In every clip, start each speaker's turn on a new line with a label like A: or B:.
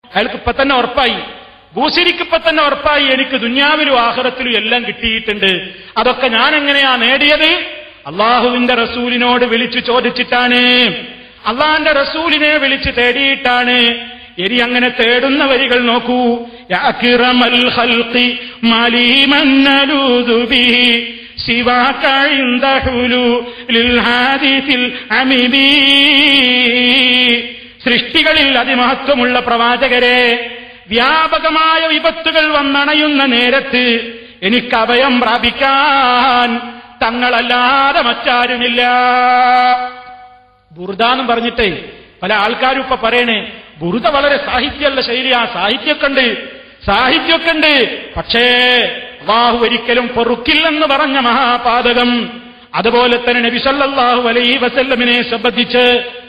A: അയാൾക്ക് ഇപ്പൊ തന്നെ ഉറപ്പായി ഭൂശരിക്ക് ഇപ്പൊ തന്നെ ഉറപ്പായി എനിക്ക് ദുന്യാവിലും ആഹ്റത്തിലും എല്ലാം കിട്ടിയിട്ടുണ്ട് അതൊക്കെ ഞാൻ എങ്ങനെയാ നേടിയത് അള്ളാഹുവിന്റെ റസൂലിനോട് വിളിച്ചു ചോദിച്ചിട്ടാണ് അള്ളാന്റെ റസൂലിനെ വിളിച്ച് തേടിയിട്ടാണ് ഇനി അങ്ങനെ തേടുന്ന വരികൾ നോക്കൂ യാക്കിറമൽ ഖൽഖി മലീമന്നലൂദു ബിഹി സിവാക ഇൻദ ഹുലൂലിൽ ഹാദിസിൽ അമിദീ സൃഷ്ടികളിൽ അതിമഹത്വമുള്ള പ്രവാചകരെ വ്യാപകമായ വിപത്തുകൾ വന്നണയുന്ന നേരത്ത് എനിക്ക് അഭയം പ്രാപിക്കാൻ തങ്ങളല്ലാതെ മറ്റാരുമില്ല ബുറുദ എന്ന് പറഞ്ഞിട്ടേ പല ആൾക്കാരും ഇപ്പൊ പറയണേ ബുറുദ വളരെ സാഹിത്യമല്ല ശൈലി ആ സാഹിത്യമൊക്കെ ഉണ്ട് സാഹിത്യമൊക്കെ ഉണ്ട് പക്ഷേ അള്ളാഹു ഒരിക്കലും പൊറുക്കില്ലെന്ന് പറഞ്ഞ മഹാപാതകം അതുപോലെ തന്നെ നബി സല്ലല്ലാഹു അലൈഹി വസല്ലമിനെ സംബന്ധിച്ച്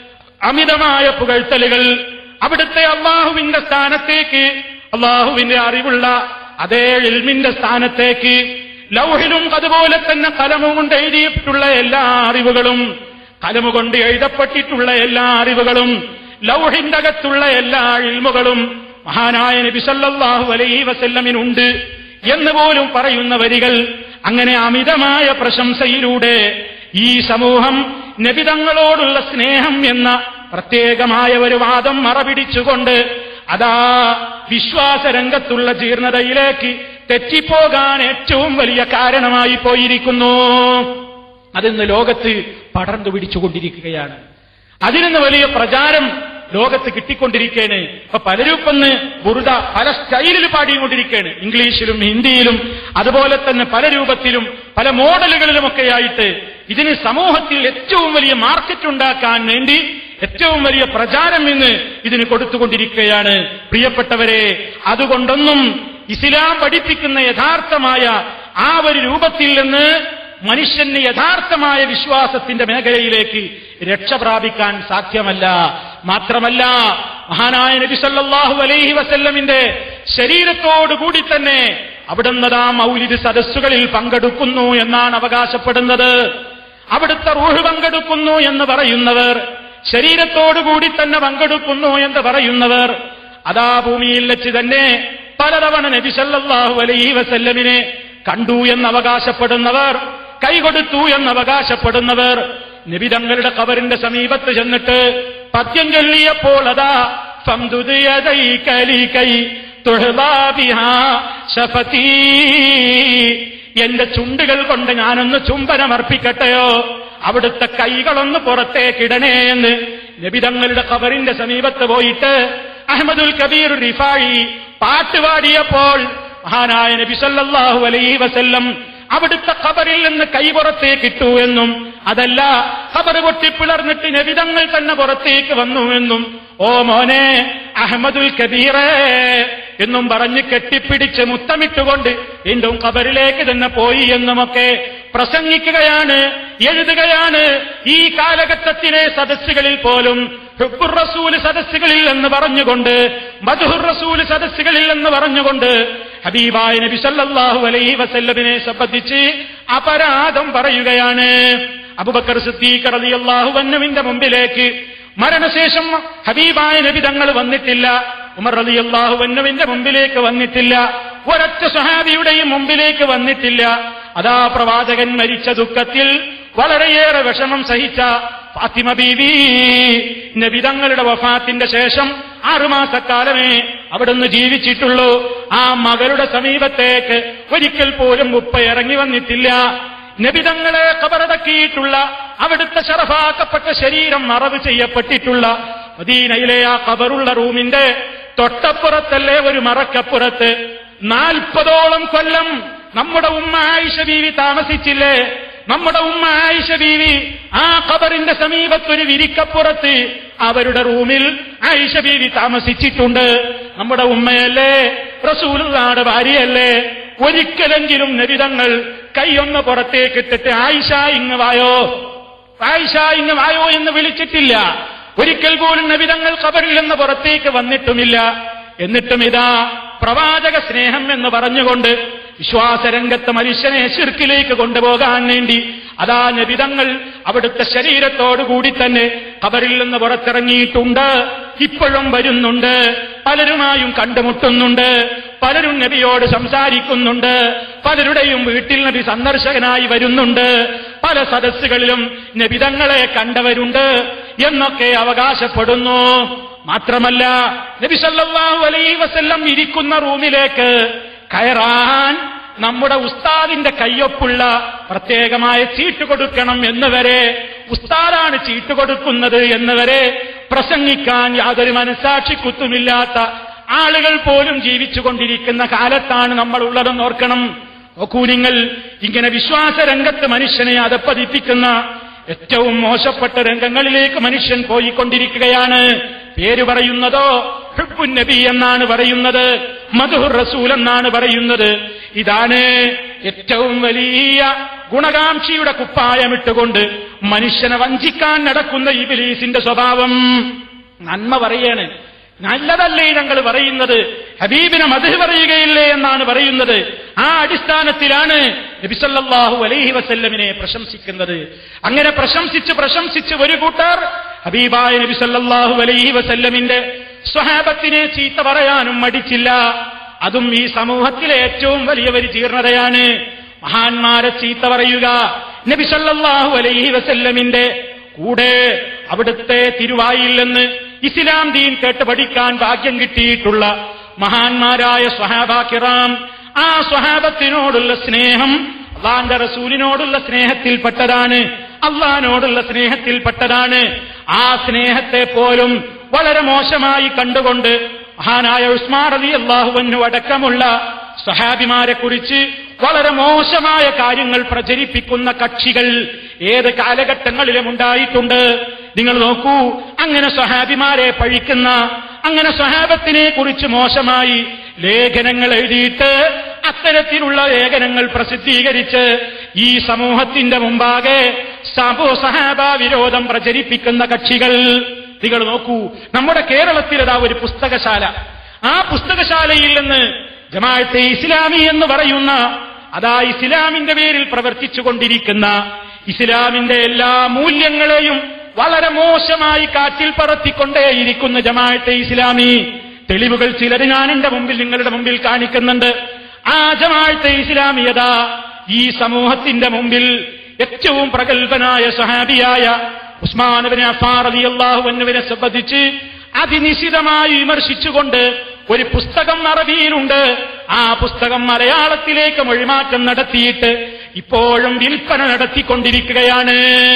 A: അമിതമായ പുകഴ്ത്തലുകൾ അവിടുത്തെ അള്ളാഹുവിന്റെ സ്ഥാനത്തേക്ക് അള്ളാഹുവിന്റെ അറിവുള്ള അതേ ഇൽമിന്റെ സ്ഥാനത്തേക്ക് ലൗഹിലും അതുപോലെ തന്നെ കലമും കൊണ്ട് എഴുതിയിട്ടുള്ള എല്ലാ അറിവുകളും കലമുകൊണ്ട് എഴുതപ്പെട്ടിട്ടുള്ള എല്ലാ അറിവുകളും ലൗഹിന്റെ അകത്തുള്ള എല്ലാ ഇൽമുകളും മഹാനായ നബി സല്ലല്ലാഹു അലൈഹി വസല്ലമിനുണ്ട് എന്ന് പോലും പറയുന്ന വരികൾ അങ്ങനെ അമിതമായ പ്രശംസയിലൂടെ ഈ സമൂഹം നബിതങ്ങളോടുള്ള സ്നേഹം എന്ന പ്രത്യേകമായ ഒരു വാദം മറപിടിച്ചുകൊണ്ട് അതാ വിശ്വാസരംഗത്തുള്ള ജീർണതയിലേക്ക് തെറ്റിപ്പോകാൻ ഏറ്റവും വലിയ കാരണമായി പോയിരിക്കുന്നു അതിന്ന് ലോകത്ത് പടർന്നു പിടിച്ചുകൊണ്ടിരിക്കുകയാണ് അതിന് വലിയ പ്രചാരം ലോകത്ത് കിട്ടിക്കൊണ്ടിരിക്കുകയാണ് ഇപ്പൊ പലരും ഇപ്പൊന്ന് ബുറുദ പല സ്റ്റൈലിൽ പാടിക്കൊണ്ടിരിക്കുകയാണ് ഇംഗ്ലീഷിലും ഹിന്ദിയിലും അതുപോലെ തന്നെ പല രൂപത്തിലും പല മോഡലുകളിലുമൊക്കെയായിട്ട് ഇതിന് സമൂഹത്തിൽ ഏറ്റവും വലിയ മാർക്കറ്റ് ഉണ്ടാക്കാൻ വേണ്ടി ഏറ്റവും വലിയ പ്രചാരം ഇന്ന് ഇതിന് കൊടുത്തുകൊണ്ടിരിക്കുകയാണ് പ്രിയപ്പെട്ടവരെ അതുകൊണ്ടൊന്നും ഇസ്ലാം പഠിപ്പിക്കുന്ന യഥാർത്ഥമായ ആ ഒരു രൂപത്തിൽ നിന്ന് മനുഷ്യന് യഥാർത്ഥമായ വിശ്വാസത്തിന്റെ മേഖലയിലേക്ക് രക്ഷ പ്രാപിക്കാൻ സാധ്യമല്ല മാത്രമല്ല മഹാനായ നബി സല്ലല്ലാഹു അലൈഹി വസല്ലമിന്റെ ശരീരത്തോടുകൂടി തന്നെ അവിടുന്ന് ആ മൗലിദ് സദസ്സുകളിൽ പങ്കെടുക്കുന്നു എന്നാണ് അവകാശപ്പെടുന്നത് അവിടുത്തെ റൂഹ് പങ്കെടുക്കുന്നു എന്ന് പറയുന്നവർ ശരീരത്തോടുകൂടി തന്നെ പങ്കെടുക്കുന്നു എന്ന് പറയുന്നവർ അതാ ഭൂമിയിൽ വെച്ച് തന്നെ പലതവണ നബി സല്ലല്ലാഹു അലൈഹി വസല്ലമിനെ കണ്ടു എന്ന് അവകാശപ്പെടുന്നവർ കൈകൊടുത്തു എന്ന് അവകാശപ്പെടുന്നവർ നബി തങ്ങളുടെ കബറിന്റെ സമീപത്ത് ചെന്നിട്ട് പദ്യം ചൊല്ലിയപ്പോൾ അതാ ഫംദുദയദൈ കലികൈ തുഹ്ദാ ബിഹാ ശഫതീ എന്റെ ചുണ്ടുകൾ കൊണ്ട് ഞാനൊന്ന് ചുംബനമർപ്പിക്കട്ടെയോ അവിടുത്തെ കൈകളൊന്ന് പുറത്തേക്കിടണേ എന്ന് നബിതങ്ങളുടെ ഖബറിന്റെ സമീപത്ത് പോയിട്ട് അഹമ്മദുൽ കബീർ റിഫായി പാട്ടുപാടിയപ്പോൾ മഹാനായ നബി സല്ലല്ലാഹു അലൈഹി വസല്ലം അവിടുത്തെ ഖബറിൽ നിന്ന് കൈ പുറത്തേക്ക് ഇട്ടു എന്നും അതല്ല ഖബർ പൊട്ടിപ്പിളർന്നിട്ട് നബിതങ്ങൾ തന്നെ പുറത്തേക്ക് വന്നു എന്നും ഓ മോനെ അഹമ്മദുൽ കബീറേ എന്നും പറഞ്ഞ് കെട്ടിപ്പിടിച്ച് മുത്തമിട്ടുകൊണ്ട് വീണ്ടും ഖബറിലേക്ക് തന്നെ പോയി എന്നുമൊക്കെ പ്രസംഗിക്കുകയാണ് എഴുതുകയാണ് ഈ കാലഘട്ടത്തിലെ സദസ്സുകളിൽ പോലും ഹുബ്ബുർ റസൂൽ സദസ്സുകളിൽ എന്ന് പറഞ്ഞുകൊണ്ട് മധുഹുർ റസൂൽ സദസ്സുകളിൽ എന്ന് പറഞ്ഞുകൊണ്ട് ഹബീബായ നബി സല്ലല്ലാഹു അലൈഹി വസല്ലമിനെ സംബന്ധിച്ച് അപരാധം പറയുകയാണ് അബുബക്കർ സിദ്ദീഖ് റളിയല്ലാഹു അൻഹുവിന്റെ മുമ്പിലേക്ക് മരണശേഷം ഹബീബായ നബി തങ്ങൾ വന്നിട്ടില്ല ഉമർ റളിയല്ലാഹു അൻഹുവിന്റെ മുമ്പിലേക്ക് വന്നിട്ടില്ല ഒരൊറ്റ സഹാബിയുടെയും മുമ്പിലേക്ക് വന്നിട്ടില്ല അതാ പ്രവാചകൻ മരിച്ച ദുഃഖത്തിൽ വളരെയേറെ വിഷമം സഹിച്ച ഫാത്തിമ ബീവി നബിതങ്ങളുടെ വഫാത്തിന്റെ ശേഷം ആറുമാസക്കാലമേ അവിടുന്ന് ജീവിച്ചിട്ടുള്ളൂ ആ മകളുടെ സമീപത്തേക്ക് ഒരിക്കൽ പോലും ഉപ്പ ഇറങ്ങി വന്നിട്ടില്ല നബിതങ്ങളെ കബറടക്കിയിട്ടുള്ള അവിടുത്തെ ശറഫാക്കപ്പെട്ട ശരീരം മറവ് ചെയ്യപ്പെട്ടിട്ടുള്ള മദീനയിലെ ആ കബറുള്ള റൂമിന്റെ തൊട്ടപ്പുറത്തല്ലേ ഒരു മറക്കപ്പുറത്ത് നാൽപ്പതോളം കൊല്ലം നമ്മുടെ ഉമ്മ ആയിഷ ബീവി താമസിച്ചില്ലേ നമ്മുടെ ഉമ്മ ആയിഷ ബീവി ആ ഖബറിന്റെ സമീപത്തൊരു വിരിക്കപ്പുറത്ത് അവരുടെ റൂമിൽ ആയിഷ ബീവി താമസിച്ചിട്ടുണ്ട് നമ്മുടെ ഉമ്മയല്ലേ റസൂലുള്ളാടെ ഭാര്യയല്ലേ ഒരിക്കലെങ്കിലും നബിതങ്ങൾ കൈയൊന്ന് പുറത്തേക്ക് ഇട്ടിട്ട് ആയിഷ ഇങ്ങ് വായോ ആയിഷ ഇങ്ങ് വായോ എന്ന് വിളിച്ചിട്ടില്ല ഒരിക്കൽ പോലും നബിതങ്ങൾ ഖബറിൽ നിന്ന് പുറത്തേക്ക് വന്നിട്ടുമില്ല എന്നിട്ടും ഇതാ പ്രവാചക സ്നേഹം എന്ന് പറഞ്ഞുകൊണ്ട് വിശ്വാസരംഗത്ത് മനുഷ്യനെ ശിർക്കിലേക്ക് കൊണ്ടുപോകാൻ വേണ്ടി അതാ നബിതങ്ങൾ അവിടുത്തെ ശരീരത്തോടുകൂടി തന്നെ കബറിൽ നിന്ന് പുറത്തിറങ്ങിയിട്ടുണ്ട് ഇപ്പോഴും വരുന്നുണ്ട് പലരുമായും കണ്ടുമുട്ടുന്നുണ്ട് പലരും നബിയോട് സംസാരിക്കുന്നുണ്ട് പലരുടെയും വീട്ടിൽ നബി സന്ദർശകനായി വരുന്നുണ്ട് പല സദസ്സുകളിലും നബിതങ്ങളെ കണ്ടവരുണ്ട് എന്നൊക്കെ അവകാശപ്പെടുന്നു മാത്രമല്ല നബി സല്ലല്ലാഹു അലൈഹി വസല്ലം ഇരിക്കുന്ന റൂമിലേക്ക് കയറാൻ നമ്മുടെ ഉസ്താദിന്റെ കയ്യൊപ്പുള്ള പ്രത്യേകമായ ചീട്ട് കൊടുക്കണം എന്ന് വരെ ഉസ്താദാണ് ചീട്ട് കൊടുക്കുന്നത് എന്ന് വരെ പ്രസംഗിക്കാൻ യാതൊരു മനസാക്ഷി കുത്തുമില്ലാത്ത ആളുകൾ പോലും ജീവിച്ചുകൊണ്ടിരിക്കുന്ന കാലത്താണ് നമ്മൾ ഉള്ളതെന്ന് ഓർക്കണം നോക്കൂ നിങ്ങൾ ഇങ്ങനെ വിശ്വാസ രംഗത്ത് മനുഷ്യനെ അതപ്പതിപ്പിക്കുന്ന ഏറ്റവും മോശപ്പെട്ട രംഗങ്ങളിലേക്ക് മനുഷ്യൻ പോയിക്കൊണ്ടിരിക്കുകയാണ് പേര് പറയുന്നതോ ഹിബ്ബുൻ നബി എന്നാണ് പറയുന്നത് മധുർ റസൂൽ എന്നാണ് പറയുന്നത് ഇതാണ് ഏറ്റവും വലിയ ഗുണകാംക്ഷിയുടെ കുപ്പായമിട്ടുകൊണ്ട് മനുഷ്യനെ വഞ്ചിക്കാൻ നടക്കുന്ന ഇബിലീസിന്റെ സ്വഭാവം നന്മ പറയാണ് നല്ലതല്ലേ ഞങ്ങൾ പറയുന്നത് ഹബീബിനെ മധു പറയുകയില്ലേ എന്നാണ് പറയുന്നത് ആ അടിസ്ഥാനത്തിലാണ് നബിസല്ലാഹു അലൈഹി വസല്ലമിനെ പ്രശംസിക്കുന്നത് അങ്ങനെ പ്രശംസിച്ച് പ്രശംസിച്ച് ഒരു കൂട്ടർ ഹബീബായ നബിസല്ലാഹു അലൈഹി വസല്ലമിന്റെ സ്വഹാബത്തിനെ ചീത്ത പറയാനും മടിച്ചില്ല അതും ഈ സമൂഹത്തിലെ ഏറ്റവും വലിയ ഒരു ജീർണതയാണ് മഹാന്മാരെ ചീത്ത പറയുക നബി സല്ലല്ലാഹു അലൈഹി വസല്ലമിന്റെ കൂടെ അവിടുത്തെ തിരുവായിൽ നിന്ന് ഇസ്ലാം ദീൻ കേട്ട് പഠിക്കാൻ ഭാഗ്യം കിട്ടിയിട്ടുള്ള മഹാന്മാരായ സ്വഹാബാക്കിറാം ആ സ്വഹാബത്തിനോടുള്ള സ്നേഹം അള്ളാന്റെ റസൂലിനോടുള്ള സ്നേഹത്തിൽപ്പെട്ടതാണ് അള്ളഹാനോടുള്ള സ്നേഹത്തിൽപ്പെട്ടതാണ് ആ സ്നേഹത്തെ പോലും വളരെ മോശമായി കണ്ടുകൊണ്ട് മഹാനായ ഉസ്മാൻ അലി അള്ളാഹുവന്നു അടക്കമുള്ള സഹാബിമാരെ കുറിച്ച് വളരെ മോശമായ കാര്യങ്ങൾ പ്രചരിപ്പിക്കുന്ന കക്ഷികൾ ഏത് കാലഘട്ടങ്ങളിലും ഉണ്ടായിട്ടുണ്ട് നിങ്ങൾ നോക്കൂ അങ്ങനെ സഹാബിമാരെ പഴിക്കുന്ന അങ്ങനെ സഹാബത്തിനെ കുറിച്ച് മോശമായി ലേഖനങ്ങൾ എഴുതിയിട്ട് അത്തരത്തിലുള്ള ലേഖനങ്ങൾ പ്രസിദ്ധീകരിച്ച് ഈ സമൂഹത്തിന്റെ മുമ്പാകെ സമൂ സഹാബ വിരോധം പ്രചരിപ്പിക്കുന്ന കക്ഷികൾ നിങ്ങൾ നോക്കൂ നമ്മുടെ കേരളത്തിലതാ ഒരു പുസ്തകശാല ആ പുസ്തകശാലയിൽ നിന്ന് ജമാഅത്തെ ഇസ്ലാമി എന്ന് പറയുന്ന അതാ ഇസ്ലാമിന്റെ പേരിൽ പ്രവർത്തിച്ചുകൊണ്ടിരിക്കുന്ന ഇസ്ലാമിന്റെ എല്ലാ മൂല്യങ്ങളെയും വളരെ മോശമായി കാറ്റിൽ പറത്തിക്കൊണ്ടേയിരിക്കുന്ന ജമാഅത്തെ ഇസ്ലാമി തെളിവുകൾ ചിലത് ഞാൻ എന്റെ മുമ്പിൽ നിങ്ങളുടെ മുമ്പിൽ കാണിക്കുന്നുണ്ട് ആ ജമാഅത്തെ ഇസ്ലാമിയത ഈ സമൂഹത്തിന്റെ മുമ്പിൽ ഏറ്റവും പ്രഗത്ഭനായ സഹാബിയായ ഉസ്മാനബിനെ അഫാർ അലി അള്ളാഹുവിനെ സംബന്ധിച്ച് അതിനിശിതമായി വിമർശിച്ചുകൊണ്ട് ഒരു പുസ്തകം അറബിയിലുണ്ട് ആ പുസ്തകം മലയാളത്തിലേക്ക് മൊഴിമാറ്റം നടത്തിയിട്ട് ഇപ്പോഴും വിൽപ്പന നടത്തിക്കൊണ്ടിരിക്കുകയാണ്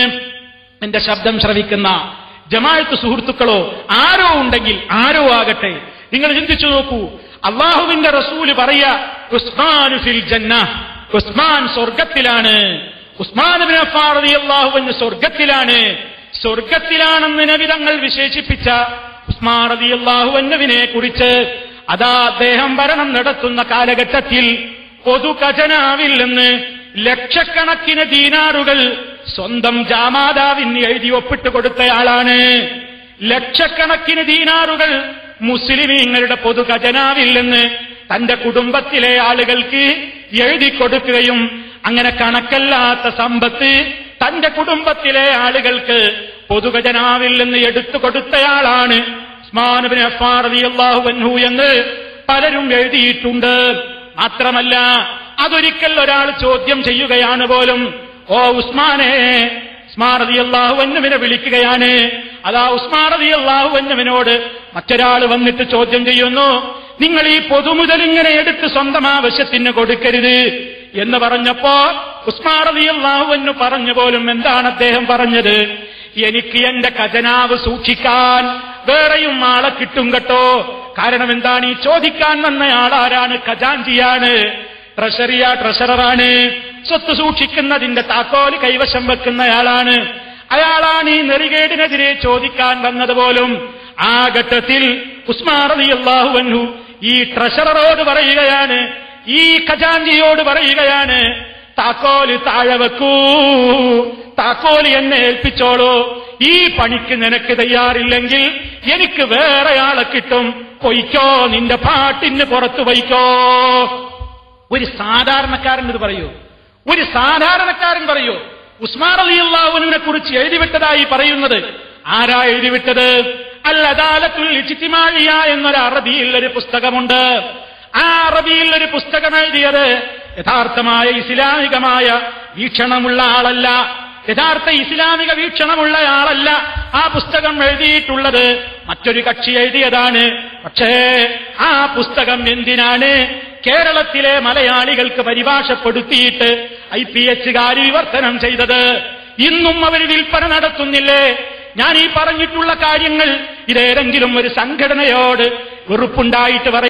A: എന്റെ ശബ്ദം ശ്രവിക്കുന്ന ജമാഅത്ത് സുഹൃത്തുക്കളോ ആരോ ഉണ്ടെങ്കിൽ ആരോ ആകട്ടെ നിങ്ങൾ ചിന്തിച്ചു നോക്കൂ അള്ളാഹുവിന്റെ റസൂല് പറയാ ഉസ്മാനു ഫിൽ ജന്ന ഉസ്മാൻ സ്വർഗത്തിലാണ് ഉസ്മാൻ അള്ളാഹുവിന് സ്വർഗത്തിലാണ് സ്വർഗത്തിലാണെന്ന് നബിതങ്ങൾ വിശേഷിപ്പിച്ച ഉസ്മാൻ റതി അള്ളാഹുവിനെ കുറിച്ച് അതാ അദ്ദേഹം ഭരണം നടത്തുന്ന കാലഘട്ടത്തിൽ പൊതു ഖജനാവിൽ നിന്ന് ലക്ഷക്കണക്കിന് ദീനാറുകൾ സ്വന്തം ജാമാതാവിന് എഴുതി ഒപ്പിട്ട് കൊടുത്തയാളാണ് ലക്ഷക്കണക്കിന് ദീനാറുകൾ മുസ്ലിമീങ്ങളുടെ പൊതു ഖജനാവിൽ നിന്ന് തന്റെ കുടുംബത്തിലെ ആളുകൾക്ക് എഴുതി കൊടുക്കുകയും അങ്ങനെ കണക്കല്ലാത്ത സമ്പത്ത് തന്റെ കുടുംബത്തിലെ ആളുകൾക്ക് പൊതുഖജനാവിൽ നിന്ന് എടുത്തു കൊടുത്തയാളാണ് ഉസ്മാനുബിൻ അഫാർ റളിയല്ലാഹു അൻഹു എന്ന് പലരും എഴുതിയിട്ടുണ്ട് മാത്രമല്ല അതൊരിക്കൽ ഒരാൾ ചോദ്യം ചെയ്യുകയാണ് പോലും ഓ ഉസ്മാനെ ഉസ്മാൻ റളിയല്ലാഹു അൻഹുവിനെ വിളിക്കുകയാണ് അതാ ഉസ്മാൻ റളിയല്ലാഹു അൻഹുവിനോട് മറ്റൊരാൾ വന്നിട്ട് ചോദ്യം ചെയ്യുന്നു നിങ്ങൾ ഈ പൊതുമുതൽ ഇങ്ങനെ എടുത്ത് സ്വന്തം ആവശ്യത്തിന് കൊടുക്കരുത് എന്ന് പറഞ്ഞപ്പോ ഉസ്മാൻ റളിയല്ലാഹു അൻഹു പറഞ്ഞു പോലും എന്താണ് അദ്ദേഹം പറഞ്ഞത് എനിക്ക് എന്റെ ഖജനാവ് സൂക്ഷിക്കാൻ വേറെയും ആളെ കിട്ടും കേട്ടോ കാരണം എന്താണ് ഈ ചോദിക്കാൻ വന്ന ആളാരാണ് ഖജാൻജിയാണ് ട്രഷറിയ ട്രഷററാണ് സ്വത്ത് സൂക്ഷിക്കുന്നതിന്റെ താക്കോല് കൈവശം വെക്കുന്നയാളാണ് അയാളാണ് ഈ നെറികേടിനെതിരെ ചോദിക്കാൻ വന്നത് പോലും ആ ഘട്ടത്തിൽ ഉസ്മാൻ അള്ളാഹു വന്നു ഈ ട്രഷററോട് പറയുകയാണ് ഈ ഖജാൻജിയോട് പറയുകയാണ് താക്കോല് താഴെ വെക്കൂ താക്കോല് എന്നെ ഏൽപ്പിച്ചോളൂ ഈ പണിക്ക് നിനക്ക് തയ്യാറില്ലെങ്കിൽ എനിക്ക് വേറെ ആളെ കിട്ടും പൊയ്ക്കോ നിന്റെ പാട്ടിന് പുറത്തു വയ്ക്കോ ഒരു സാധാരണക്കാരൻ ഇത് പറയൂ ഒരു സാധാരണക്കാരൻ പറയൂ ഉസ്മാൻ അലി അള്ളാഹുവിനെ കുറിച്ച് എഴുതിവിട്ടതായി പറയുന്നത് ആരാ എഴുതിവിട്ടത് അൽ അദാലത്തുൽ ഇജ്തിമാഇയ എന്നൊരു അറബിയിൽ ഒരു പുസ്തകമുണ്ട് ആ അറബിയിൽ ഒരു പുസ്തകം എഴുതിയത് യഥാർത്ഥമായ ഇസ്ലാമികമായ വീക്ഷണമുള്ള ആളല്ല യഥാർത്ഥ ഇസ്ലാമിക വീക്ഷണമുള്ള ആളല്ല ആ പുസ്തകം എഴുതിയിട്ടുള്ളത് മറ്റൊരു കക്ഷി എഴുതിയതാണ് പക്ഷേ ആ പുസ്തകം എന്തിനാണ് കേരളത്തിലെ മലയാളികൾക്ക് പരിഭാഷപ്പെടുത്തിയിട്ട് ഐ പി എച്ചുകാർ വിവർത്തനം ചെയ്തത് ഇന്നും അവർ വിൽപ്പന നടത്തുന്നില്ലേ ഞാൻ ഈ പറഞ്ഞിട്ടുള്ള കാര്യങ്ങൾ ഇതേതെങ്കിലും ഒരു സംഘടനയോട് വെറുപ്പുണ്ടായിട്ട് പറയും